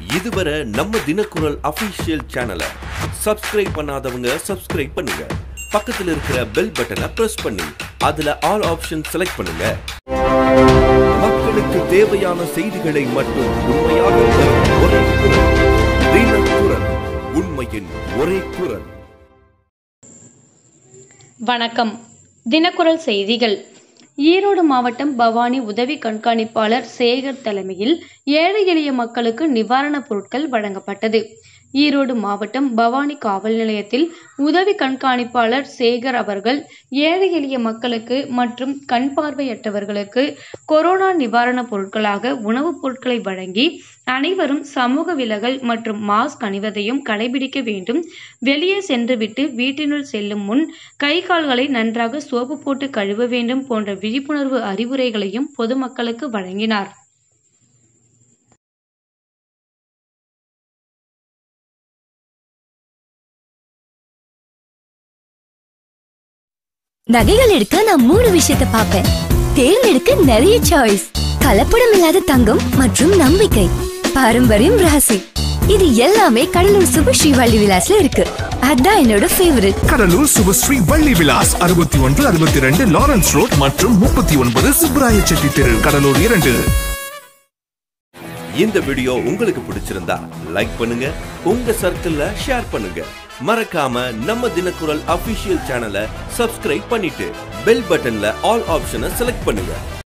இதுவரை நம்ம தினக்குரல் அபிஷியல் சேனலை சப்ஸ்கிரைப் பண்ணாதவங்க சப்ஸ்கிரைப் பண்ணுங்க பக்கத்துல இருக்கிற பெல் பட்டனை பிரஸ் பண்ணி அதுல ஆல் ஆப்ஷன் செலக்ட் பண்ணுங்க மக்களுக்கு தேவையான செய்திகளை மட்டும் உண்மையாக தரும் ஒரே குரல் தினக்குரல் உண்மையின் ஒரே குரல் வணக்கம் தினக்குரல் செய்திகள் ஈரோடு மாவட்டம் பவானி உதவி கண்காணிப்பாளர் சேகர் தலைமையில் ஏழை எளிய மக்களுக்கு நிவாரணப் பொருட்கள் வழங்கப்பட்டது ஈரோடு மாவட்டம் பவானி காவல் நிலையத்தில் உதவி கண்காணிப்பாளர் சேகர் அவர்கள் ஏழை எளிய மக்களுக்கு மற்றும் கண் பார்வையற்றவர்களுக்கு கொரோனா நிவாரணப் பொருட்களாக உணவுப் பொருட்களை வழங்கி அனைவரும் சமூக விலகல் மற்றும் மாஸ்க் அணிவதையும் கடைபிடிக்க வேண்டும் வெளியே சென்றுவிட்டு வீட்டினுள் செல்லும் முன் கை கால்களை நன்றாக சோப்பு போட்டு கழுவ வேண்டும் போன்ற விழிப்புணர்வு அறிவுரைகளையும் பொதுமக்களுக்கு வழங்கினார் நகைகள் எடுக்க நான் மூணு விஷயத்த பார்ப்பேன் தேர்ந்தெடுக்க நிறைய சாய்ஸ் கலப்படம் இல்லாத தங்கம் மற்றும் நம்பிக்கை பாரம்பரியம் ரகசி இது எல்லாமே கடலூர் சுபஸ்ரீ வள்ளி விலாஸ்ல இருக்கு அதான் என்னோட ஃபேவரட் கடலூர் சுபஸ்ரீ வள்ளி விலாஸ் அறுபத்தி ஒன்று அறுபத்தி ரெண்டு லாரன்ஸ் ரோட் மற்றும் முப்பத்தி ஒன்பது சுப்பராய செட்டி தெரு கடலூர் இரண்டு இந்த வீடியோ உங்களுக்கு பிடிச்சிருந்தா லைக் பண்ணுங்க உங்க சர்க்கிள்ல ஷேர் பண்ணுங்க மறக்காம நம்ம தினக்குரல் அபிஷியல் சேனலை சப்ஸ்கிரைப் பண்ணிட்டு பெல் பட்டன்ல ஆல் ஆப்ஷனை செலக்ட் பண்ணுங்க